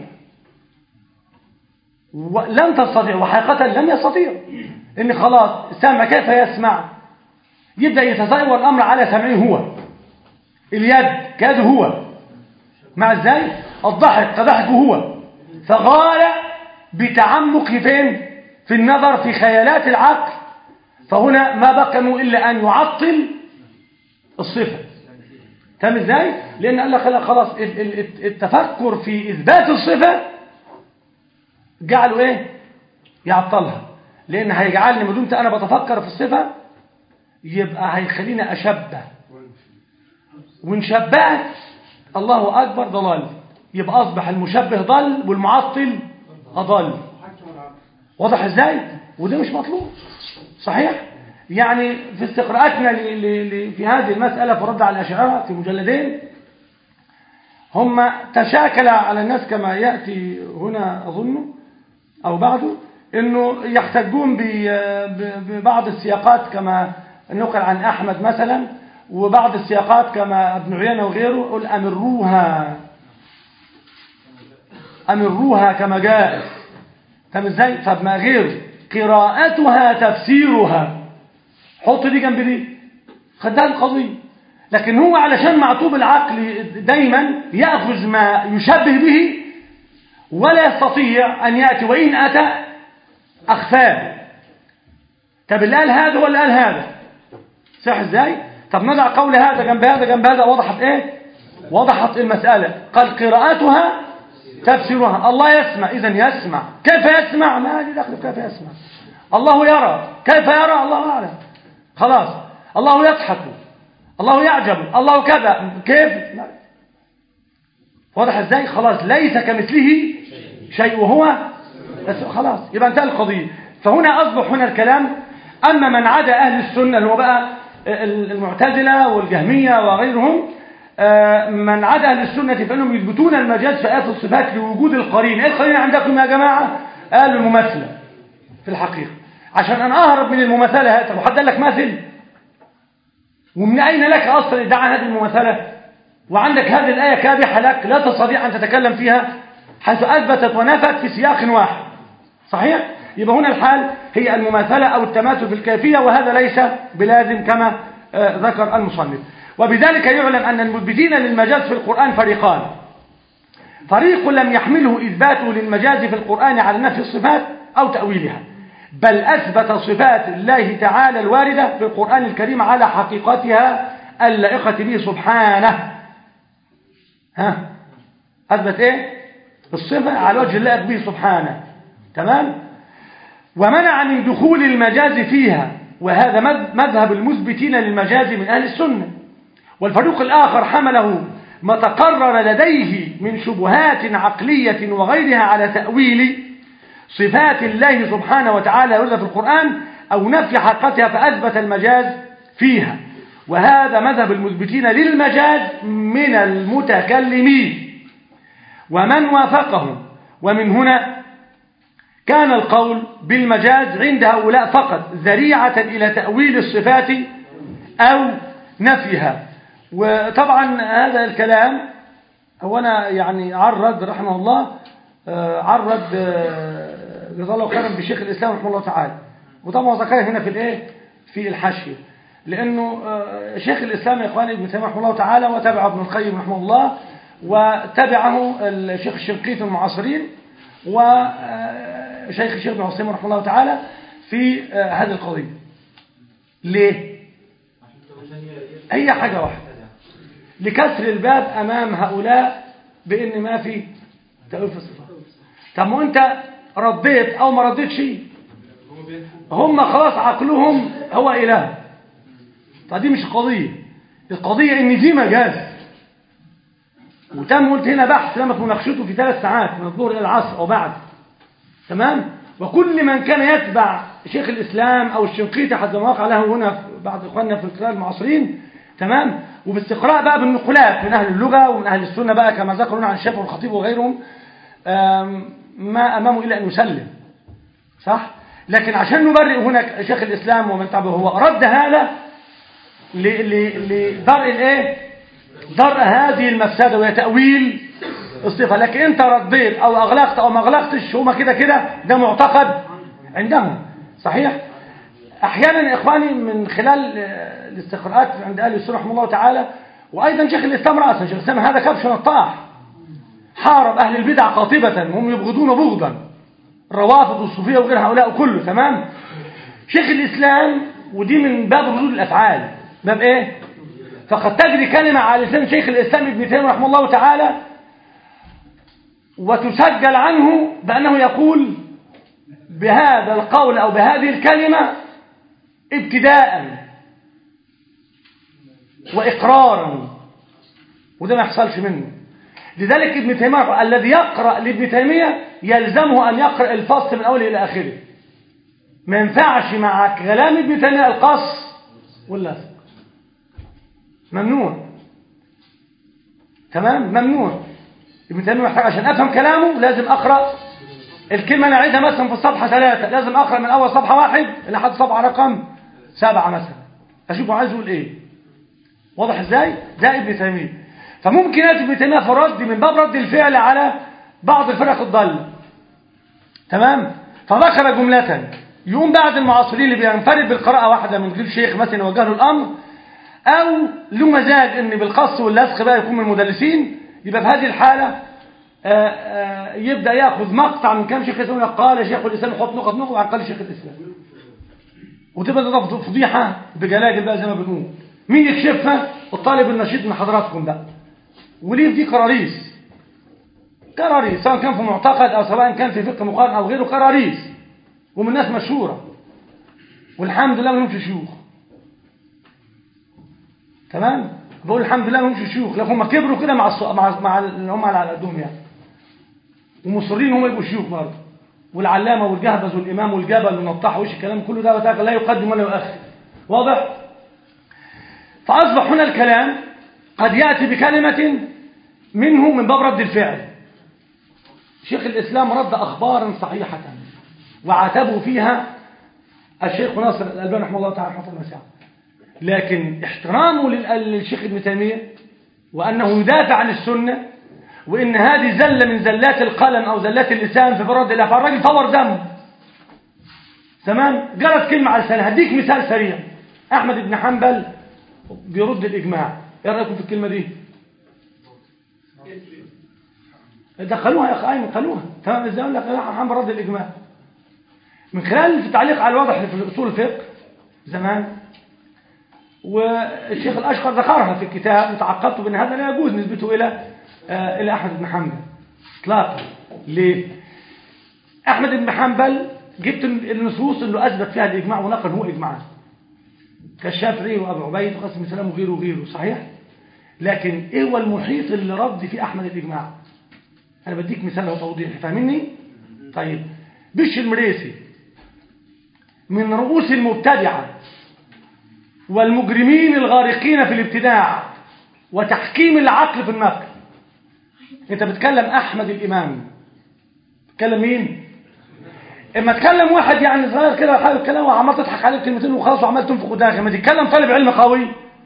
لن تستطيع وحقيقة لن يستطيع ان خلاص السمع كيف يسمع يبدأ يتزاور الأمر على سمعه هو اليد كاد هو مع ازاي الضحك كضحكه هو فغال بتعمق فين في النظر في خيالات العقل فهنا ما بقى منه إلا أن يعطل الصفة تم ازاي لأن قال لك خلاص التفكر في إثبات الصفة جعلوا ايه يعطلها لأن هيجعلني ما دمت أنا بتفكر في الصفة يبقى هيخليني أشبه وإن شبهت الله أكبر ضلال يبقى أصبح المشبه ضل والمعطل أضل واضح إزاي وده مش مطلوب صحيح يعني في استقراءاتنا ل- ل- ل- في هذه المسألة في رد على الأشاعرة في مجلدين هم تشاكل على الناس كما يأتي هنا أظن أو بعده أنه يحتجون ب- ب- ببعض السياقات كما نقل عن أحمد مثلا وبعض السياقات كما ابن عيينة وغيره يقول أمروها أمروها كما جاء طب ازاي طب ما غيره قراءتها تفسيرها حط دي جنب دي خدها القضية لكن هو علشان معطوب العقل دايما يأخذ ما يشبه به ولا يستطيع أن يأتي وإن أتى أخفاه طب اللي قال هذا ولا قال هذا صح ازاي طب نضع قول هذا جنب هذا جنب هذا وضحت ايه وضحت المسألة قال قراءتها تفسيرها الله يسمع إذا يسمع كيف يسمع ما لي دخل كيف يسمع الله يرى كيف يرى الله أعلم خلاص الله يضحك الله يعجب الله كذا كيف لا. واضح ازاي خلاص ليس كمثله شيء وهو بس خلاص يبقى انتهى القضية فهنا أصبح هنا الكلام أما من عدا أهل السنة اللي هو بقى المعتزلة والجهمية وغيرهم آه، من عدا أهل السنة فإنهم يثبتون المجاز في آيات الصفات لوجود القرين إيه القرين عندكم يا جماعة قالوا المماثلة في الحقيقة عشان أنا أهرب من المماثلة هذا وحد قال لك مثل ومن أين لك أصلا ادعاء هذه المماثلة وعندك هذه الآية كابحة لك لا تستطيع أن تتكلم فيها حيث أثبتت ونفت في سياق واحد صحيح؟ يبقى هنا الحال هي المماثلة أو التماثل في الكيفية وهذا ليس بلازم كما آه، ذكر المصنف وبذلك يعلم أن المثبتين للمجاز في القرآن فريقان فريق لم يحمله إثباته للمجاز في القرآن على نفي الصفات أو تأويلها بل أثبت صفات الله تعالى الواردة في القرآن الكريم على حقيقتها اللائقة به سبحانه ها أثبت إيه الصفة على وجه اللائق به سبحانه تمام ومنع من دخول المجاز فيها وهذا مذ- مذهب المثبتين للمجاز من أهل السنة والفريق الآخر حمله ما تقرر لديه من شبهات عقلية وغيرها على تأويل صفات الله سبحانه وتعالى يرد في القرآن أو نفي حقيقتها فأثبت المجاز فيها وهذا مذهب المثبتين للمجاز من المتكلمين ومن وافقهم ومن هنا كان القول بالمجاز عند هؤلاء فقط ذريعة إلى تأويل الصفات أو نفيها وطبعا هذا الكلام هو أنا يعني عرض رحمه الله آه، عرض آه، جزاه الله خيرا بشيخ الإسلام رحمه الله تعالى وطبعا ذكرها هنا في الايه في الحاشية لأنه آه، شيخ الإسلام يا إخواني ابن تيمية رحمه الله تعالى وتبع ابن القيم رحمه الله وتبعه الشيخ الشنقيطي المعاصرين وشيخ الشيخ ابن عثيمين رحمه الله تعالى في آه، هذه القضية ليه؟ هي حاجة واحدة لكسر الباب أمام هؤلاء بأن ما في تأويل في الصفات طب ما أنت رديت أو ما رديتش هم خلاص عقلهم هو إله فدي مش قضية القضية إن دي مجاز وتم قلت هنا بحث لما في مناقشته في ثلاث ساعات من الظهر إلى العصر أو بعد تمام وكل من كان يتبع شيخ الإسلام أو الشنقيطي حسب ما وقع له هنا في بعض إخواننا في القراءة المعاصرين تمام وباستقراء بقى بالنقولات من أهل اللغة ومن أهل السنة بقى كما ذكروا عن الشافعي والخطيب وغيرهم آم، ما أمامه إلا أن يسلم صح لكن عشان نبرئ هنا شيخ الإسلام ومن تبعه هو رد هذا ل- ل- لدرء الايه درء هذه المفسده وهي تاويل الصفه لكن انت رديت او اغلقت او ما اغلقتش هما كده كده ده معتقد عندهم صحيح احيانا يا اخواني من خلال آه، الاستقراءات عند اهل السنه رحمه الله تعالى وايضا شيخ الاسلام راسا شيخ الاسلام هذا كبش نطاح حارب اهل البدع قاطبه هم يبغضون بغضا الروافض والصوفيه وغير هؤلاء كله تمام شيخ الإسلام ودي من باب ردود الأفعال باب إيه فقد تجري كلمة على لسان شيخ الإسلام ابن تيمية رحمه الله تعالى وتسجل عنه بأنه يقول بهذا القول أو بهذه الكلمة ابتداء وإقرارا وده ما يحصلش منه لذلك ابن تيمية الذي يقرأ لابن تيمية يلزمه أن يقرأ الفصل من أوله إلى آخره ما ينفعش مع كلام ابن تيميه القص واللصق ممنوع تمام ممنوع ابن تيميه محتاج عشان افهم كلامه لازم اقرا الكلمه انا عايزها مثلا في الصفحه ثلاثة لازم اقرا من اول صفحه واحد لحد صفحه رقم سبعة مثلا اشوفه عايز يقول ايه واضح ازاي ده ابن تيميه فممكن ياتي ابن تيميه في رد من باب رد الفعل على بعض الفرق الضاله تمام فذكر جمله يقوم بعد المعاصرين اللي بينفرد بالقراءه واحده من غير شيخ مثلا يوجه له الامر او له مزاج ان بالقص واللصق بقى يكون من المدلسين يبقى في هذه الحاله آآ آآ يبدا ياخذ مقطع من كام شيخ الاسلام يقول قال شيخ الاسلام يحط نقط نقط وعن قال شيخ الاسلام وتبقى ده فضيحه بجلاجل بقى زي ما بنقول مين يكشفها الطالب النشيط من حضراتكم بقى وليه دي قراريس قراريس سواء كان في معتقد او سواء كان في فقه مقارن او غيره قراريس ومن ناس مشهوره والحمد لله ما لهمش شيوخ تمام بقول الحمد لله ما لهمش شيوخ لكن هم كبروا كده مع الص... مع مع اللي هم على قدهم يعني ومصرين هم يبقوا شيوخ برضه والعلامه والجهبذ والامام والجبل والنطاح وش الكلام كله ده بتاعك لا يقدم ولا يؤخر واضح فاصبح هنا الكلام قد ياتي بكلمه منه من باب رد الفعل شيخ الاسلام رد اخبارا صحيحه وعاتبوا فيها الشيخ ناصر الالباني رحمه الله تعالى رحمه الله لكن احترامه للشيخ ابن تيميه وانه يدافع عن السنه وان هذه زله من زلات القلم او زلات اللسان في برد الله فالراجل فور دم تمام جرت كلمه على لسانه هديك مثال سريع احمد بن حنبل بيرد الاجماع ايه رايكم في الكلمه دي دخلوها يا اخي ايمن خلوها تمام ازاي اقول لك احمد حنبل رد الاجماع من خلال التعليق على الواضح في اصول الفقه زمان والشيخ الاشقر ذكرها في الكتاب وتعقدت بان هذا لا يجوز نسبته الى آه الى احمد بن حنبل اطلاقا ليه احمد بن حنبل جبت النصوص اللي اثبت فيها الاجماع ونقل هو اجماعات كالشافعي وابو عبيد وقاسم السلام وغيره وغيره صحيح لكن ايه هو المحيط اللي رد في احمد الاجماع انا بديك مثال هو توضيح فاهمني طيب بش المريسي من رؤوس المبتدعه والمجرمين الغارقين في الابتداع وتحكيم العقل في النقل انت بتكلم احمد الامام بتكلم مين اما تكلم واحد يعني صغير كده حابب الكلام وعمال تضحك عليه كلمتين وخلاص وعمال تنفخ داخل اما تتكلم طالب علم قوي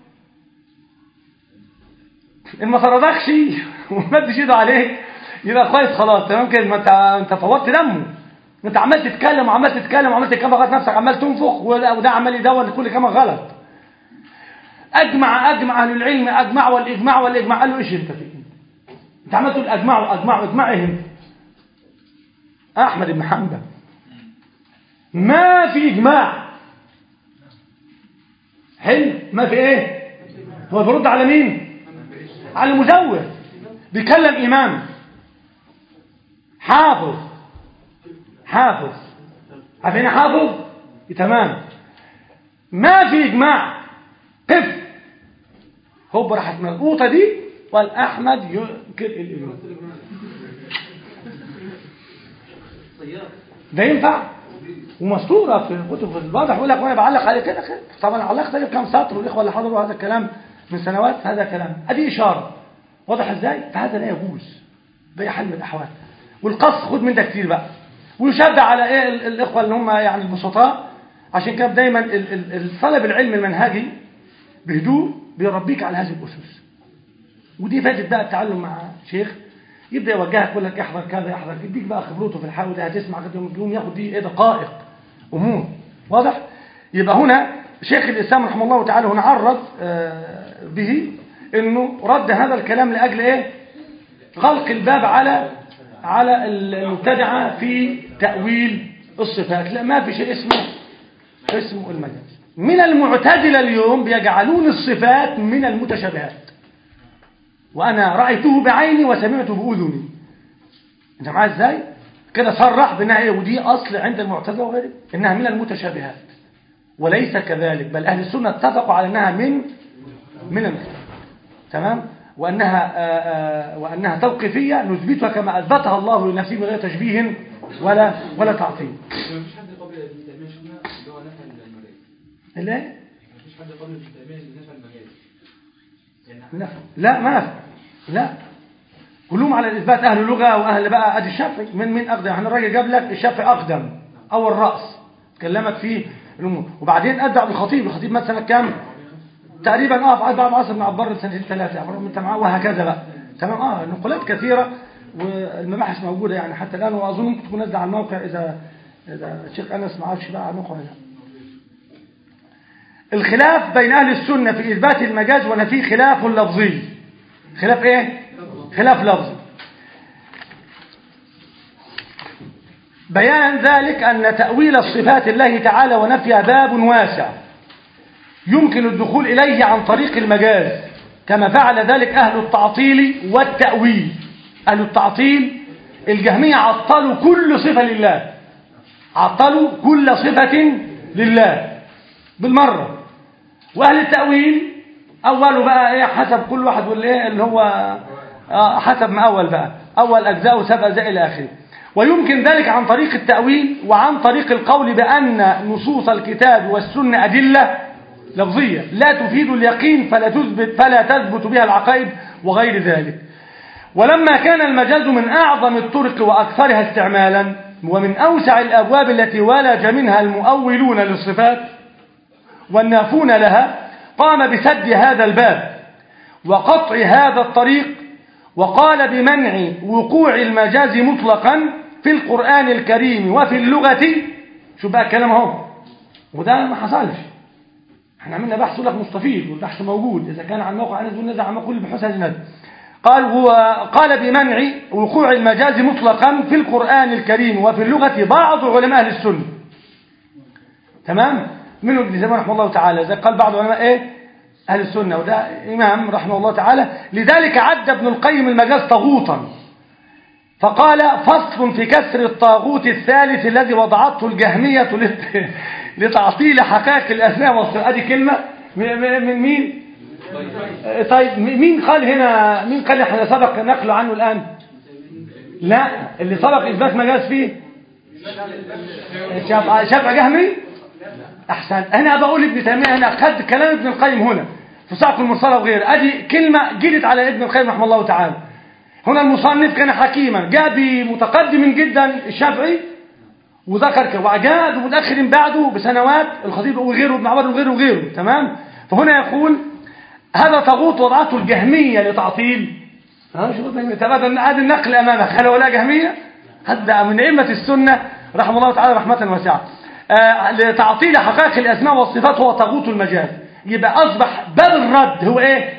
ان ما طردكش وما اديش ايده عليك يبقى كويس خلاص تمام كده ما انت انت فورت دمه انت عمال تتكلم وعمال تتكلم وعمال تتكلم لغايه نفسك عمال تنفخ وده عمال يدون كل كلمه غلط اجمع اجمع اهل العلم اجمع والاجماع والاجماع قال له ايش انت فيه انت عمال تقول اجمعوا اجمعوا اجمع ايه انت احمد بن حنبل ما في اجماع حلو ما في ايه هو بيرد على مين على مزور بيكلم امام حافظ حافظ عارفين حافظ تمام ما في اجماع قف هوب راحت ملقوطه دي والاحمد ينكر الاجماع ده ينفع ومسطوره في كتب الواضح يقول لك وانا بعلق عليه كده كده طبعا علقت عليه كام سطر والاخوه اللي حضروا هذا الكلام من سنوات هذا كلام ادي اشاره واضح ازاي فهذا لا يجوز باي حال من الاحوال والقص خد من ده كتير بقى ويشد على ايه الاخوه اللي هم يعني البسطاء عشان كده دايما الطلب العلم المنهجي بهدوء بيربيك على هذه الاسس ودي فاتت بقى التعلم مع شيخ يبدا يوجهك يقول لك احضر كذا احضر يديك بقى خبرته في الحاول ده هتسمع كده يوم ياخد دي ايه دقائق امور واضح يبقى هنا شيخ الاسلام رحمه الله تعالى هنا عرض به انه رد هذا الكلام لاجل ايه غلق الباب على على المبتدعه في تاويل الصفات لا ما في شيء اسمه اسمه المجاز من المعتزله اليوم بيجعلون الصفات من المتشابهات وانا رايته بعيني وسمعته باذني انت معايا ازاي كده صرح بانها ايه ودي اصل عند المعتزله وغيره انها من المتشابهات وليس كذلك بل اهل السنه اتفقوا على انها من من المتشابهات تمام وانها آآ آآ وانها توقيفيه نثبتها كما اثبتها الله لنفسه من غير تشبيه ولا ولا تعطيل مفيش حد قبل ابن تيميه شفنا الايه مفيش حد قبل ابن تيميه اللي نفى المجاز يعني لا لا ما في. لا كلهم على الاثبات اهل لغه واهل بقى ادي الشافعي من من اقدم يعني الراجل جاب لك الشافعي اقدم اول راس تكلمت فيه الامور وبعدين ادى الخطيب الخطيب مات سنه كام تقريبا اه بعد بعد عصر بن عبد البر بسنتين ثلاثه يعني انت معاه وهكذا بقى تمام اه نقولات كثيره والمباحث موجوده يعني حتى الان واظن ممكن تكون نازله على الموقع اذا اذا الشيخ انس ما عرفش بقى على الموقع ولا لا الخلاف بين أهل السنة في إثبات المجاز ونفيه خلاف لفظي خلاف إيه؟ خلاف لفظي بيان ذلك أن تأويل الصفات الله تعالى ونفيها باب واسع يمكن الدخول إليه عن طريق المجاز كما فعل ذلك أهل التعطيل والتأويل أهل التعطيل الجهمية عطلوا كل صفة لله عطلوا كل صفة لله بالمرة واهل التأويل أوله بقى إيه حسب كل واحد واللي إيه اللي هو آه حسب ما أول بقى أول أجزاء وسبع أجزاء إلى آخره ويمكن ذلك عن طريق التأويل وعن طريق القول بأن نصوص الكتاب والسنة أدلة لفظية لا تفيد اليقين فلا تثبت, فلا تثبت بها العقائد وغير ذلك ولما كان المجاز من أعظم الطرق وأكثرها استعمالا ومن أوسع الأبواب التي ولج منها المؤولون للصفات والنافون لها قام بسد هذا الباب وقطع هذا الطريق وقال بمنع وقوع المجاز مطلقا في القرآن الكريم وفي اللغة شو بقى الكلام اهو وده ما حصلش احنا عملنا بحث لك مستفيد والبحث موجود اذا كان عن موقع انس نزع عن كل البحوث هذه قال هو قال بمنع وقوع المجاز مطلقا في القرآن الكريم وفي اللغة بعض علماء اهل السنه تمام منه ابن زمان رحمه الله تعالى زي قال بعض علماء ايه اهل السنه وده امام رحمه الله تعالى لذلك عد ابن القيم المجاز طاغوتا فقال فصل في كسر الطاغوت الثالث الذي وضعته الجهمية لت- لتعطيل حقائق الأسماء والصفات ادي كلمة م- م- من مين طيب مين قال هنا مين قال احنا سبق نقله عنه الآن لا اللي سبق إثبات مجاز فيه شافع شافع جهمي احسن انا بقول ابن تيميه هنا خد كلام ابن القيم هنا في صعق المرسله وغيره ادي كلمه جرت على ابن القيم رحمه الله تعالى هنا المصنف كان حكيما جاء بمتقدم جدا الشافعي وذكر كده وجاء بمتاخر بعده بسنوات الخطيب وغيره ابن عبد وغيره وغيره تمام فهنا يقول هذا طاغوت وضعته الجهميه لتعطيل ها شوف تبادل هذا النقل امامك هل ولا جهميه هذا من ائمه السنه رحمه الله تعالى رحمه واسعه آه، لتعطيل حقائق الأسماء والصفات هو طاغوت المجاز يبقى أصبح باب الرد هو إيه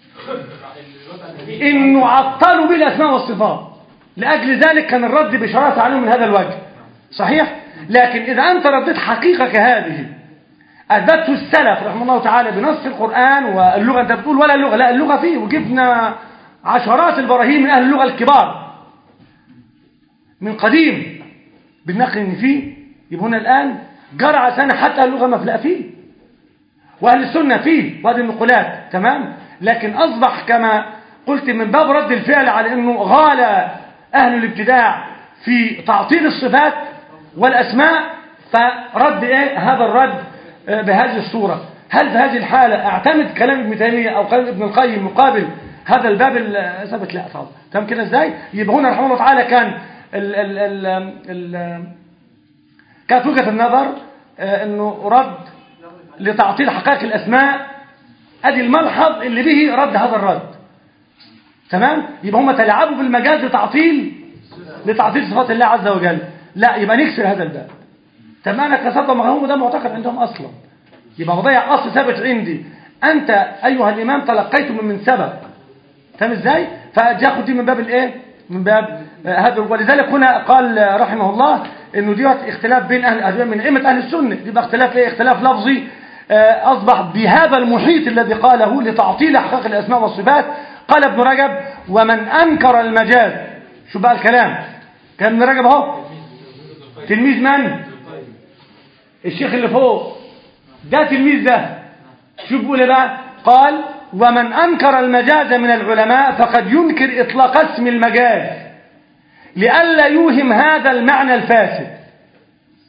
إنه عطلوا به الأسماء والصفات لأجل ذلك كان الرد بشراسة عليهم من هذا الوجه صحيح لكن إذا أنت رديت حقيقة كهذه أثبته السلف رحمه الله تعالى بنص القرآن واللغة أنت بتقول ولا اللغة لا اللغة فيه وجبنا عشرات البراهين من أهل اللغة الكبار من قديم بالنقل إن فيه يبقى هنا الآن جرى سنة حتى اللغة مفلأ فيه وأهل السنة فيه وهذه النقولات تمام لكن أصبح كما قلت من باب رد الفعل على أنه غال أهل الابتداع في تعطيل الصفات والأسماء فرد إيه هذا الرد آه، بهذه الصورة هل في هذه الحالة اعتمد كلام ابن تيمية أو كلام ابن القيم مقابل هذا الباب ال- ثبت لا طبعا تمام كده ازاي يبقى هنا رحمه الله تعالى كان ال ال ال ال كانت وجهة النظر آه، انه رد لتعطيل حقائق الاسماء ادي الملحظ اللي به رد هذا الرد تمام يبقى هم تلعبوا بالمجاز لتعطيل لتعطيل صفات الله عز وجل لا يبقى نكسر هذا الباب تمام انا كسرت مغنوم وده معتقد عندهم اصلا يبقى بضيع اصل ثابت عندي انت ايها الامام تلقيت من من سبب فاهم ازاي فجاخد دي من باب الايه من باب آه، هذا ولذلك هنا قال آه، رحمه الله انه دي اختلاف بين اهل اهل من ائمه اهل السنه يبقى اختلاف ايه اختلاف لفظي آه، اصبح بهذا المحيط الذي قاله لتعطيل حقائق الاسماء والصفات قال ابن رجب ومن انكر المجاز شو بقى الكلام كان ابن رجب اهو تلميذ من الشيخ اللي فوق ده تلميذ ده شوف بيقول إيه بقى قال ومن أنكر المجاز من العلماء فقد ينكر إطلاق اسم المجاز لئلا يوهم هذا المعنى الفاسد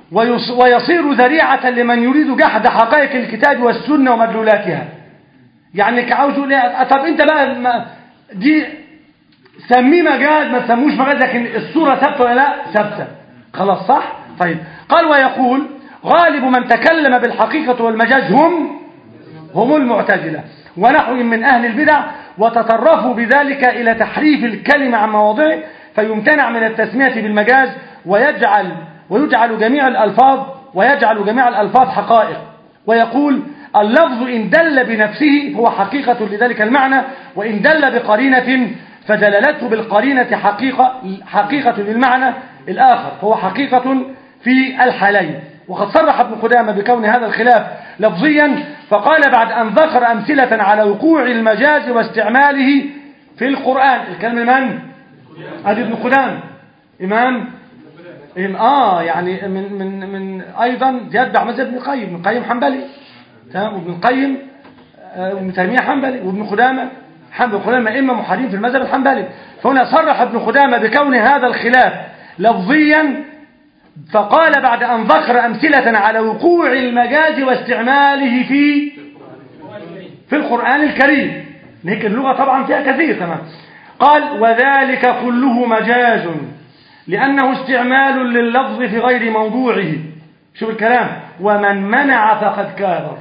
ويص- ويصير ذريعة لمن يريد جحد حقائق الكتاب والسنة ومدلولاتها يعني كعاوز يقول ايه طب انت بقى ما دي سميه مجاز ما تسموش مجاز لكن الصورة ثابتة ولا لا ثابتة خلاص صح طيب قال ويقول غالب من تكلم بالحقيقة والمجاز هم هم المعتزلة ونحو من أهل البدع وتطرفوا بذلك إلى تحريف الكلمة عن مواضعه فيمتنع من التسمية بالمجاز ويجعل ويجعل جميع الألفاظ ويجعل جميع الألفاظ حقائق ويقول اللفظ إن دل بنفسه هو حقيقة لذلك المعنى وإن دل بقرينة فدلالته بالقرينة حقيقة حقيقة للمعنى الآخر فهو حقيقة في الحالين وقد صرح ابن قدامة بكون هذا الخلاف لفظيا فقال بعد أن ذكر أمثلة على وقوع المجاز واستعماله في القرآن الكلام من؟ أدي ابن قدامة إمام إم آه يعني من من من أيضا يتبع مذهب ابن القيم ابن القيم حنبلي تمام وابن القيم آه، وابن تيمية حنبلي وابن قدامة حنبلي قدامة إما محارين في المذهب الحنبلي فهنا صرح ابن قدامة بكون هذا الخلاف لفظيا فقال بعد أن ذكر أمثلة على وقوع المجاز واستعماله في في القرآن الكريم هيك اللغة طبعا فيها كثير تمام قال وذلك كله مجاز لأنه استعمال لللفظ في غير موضوعه شوف الكلام ومن منع فقد كافر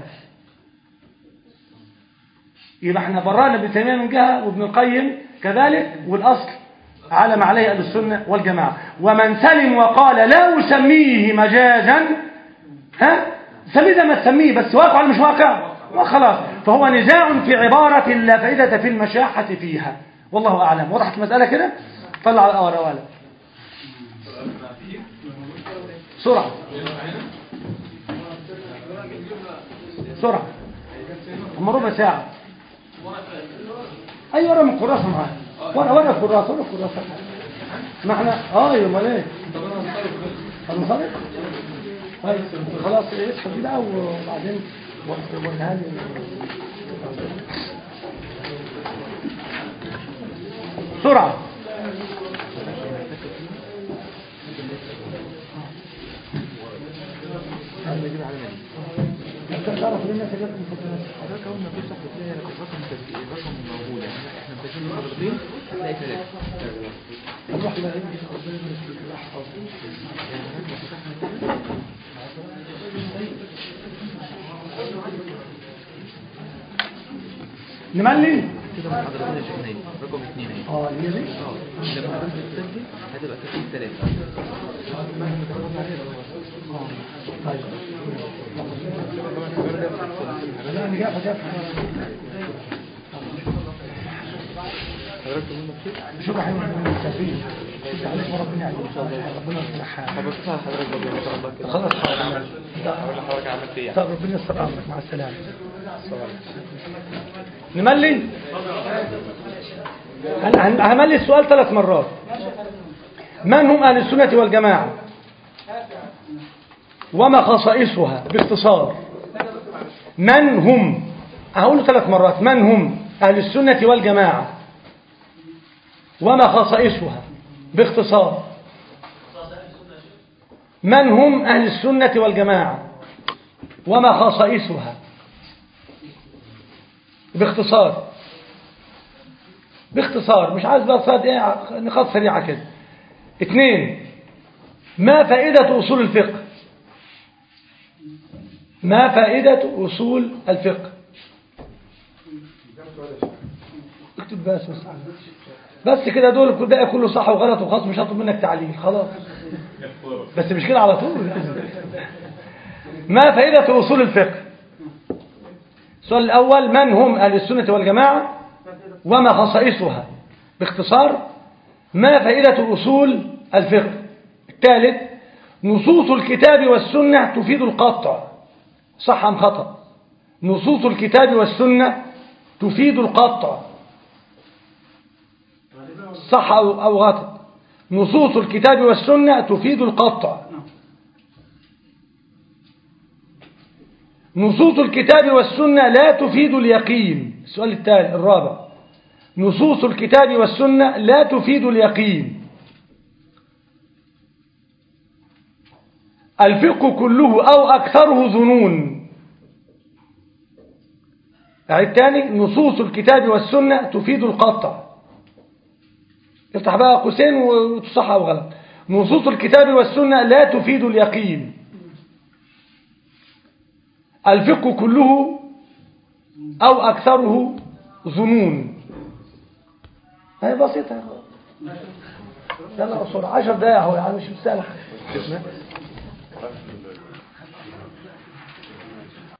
يبقى احنا برانا ابن تيميه من جهه وابن القيم كذلك والاصل على ما عليه اهل السنه والجماعه ومن سلم وقال لا اسميه مجازا ها سميه زي ما تسميه بس واقع ولا مش واقع وخلاص فهو نزاع في عباره لا فائده في المشاحه فيها والله اعلم وضحت المساله كده طلع على الاول اولا سرعه سرعه هم ربع ساعه اي ورقه من الكراسه معايا ورقه ورقه كراسه ورقه كراسه ما احنا اه يا امال ايه هنصرف طيب خلاص ايه اسحب دي بقى وبعدين وريها لي بسرعه انت تعرف ليه الناس جابت مفضلات حضرتك اول ما تفتح بتلاقي الرقم تسجيل الرقم موجود يعني احنا مسجلين مرتين هتلاقي ثلاثة نروح لغايه ربنا يبارك فيك ويحفظك يعني لما فتحنا كده نملي كده من حضرتنا يا شيخنا ايه رقم اثنين اهي اه هي دي اه لما حضرتك تسجل هتبقى تسجيل ثلاثة طيب لا انا جايبها جايبها حضرتك تقول مبسوط شوف احنا مستفيد شوف عليك ربنا يعلمك ان شاء الله ربنا يصلحها هبص على حضرتك برضه ان شاء الله كده خلاص حاضر هقول لحضرتك عملت ايه طب ربنا يستر امرك مع السلامه نملي هن- هن- هملي السؤال ثلاث مرات من هم اهل السنه والجماعه وما خصائصها باختصار من هم هقوله ثلاث مرات من هم اهل السنه والجماعه وما خصائصها باختصار من هم أهل السنة والجماعة وما خصائصها باختصار باختصار مش عايز بقى صاد ايه نقاط سريعة كده اثنين ما فائدة أصول الفقه ما فائدة أصول الفقه اكتب بس بس بس كده دول كل باقي كله صح وغلط وخلاص مش هطلب منك تعليل خلاص بس مش كده على طول ما فائدة أصول الفقه السؤال الأول من هم أهل السنة والجماعة وما خصائصها باختصار ما فائدة أصول الفقه الثالث نصوص الكتاب والسنة تفيد القطع صح أم خطأ نصوص الكتاب والسنة تفيد القطع صح أو أو غلط نصوص الكتاب والسنة تفيد القطع نصوص الكتاب والسنة لا تفيد اليقين السؤال التالي الرابع نصوص الكتاب والسنة لا تفيد اليقين الفقه كله أو أكثره ظنون يعني الثاني نصوص الكتاب والسنة تفيد القطع افتح بقى قوسين وتصح أو غلط نصوص الكتاب والسنة لا تفيد اليقين الفقه كله أو أكثره ظنون هي بسيطة يا أخوان. يلا بسرعة 10 دقايق اهو يعني مش مستاهل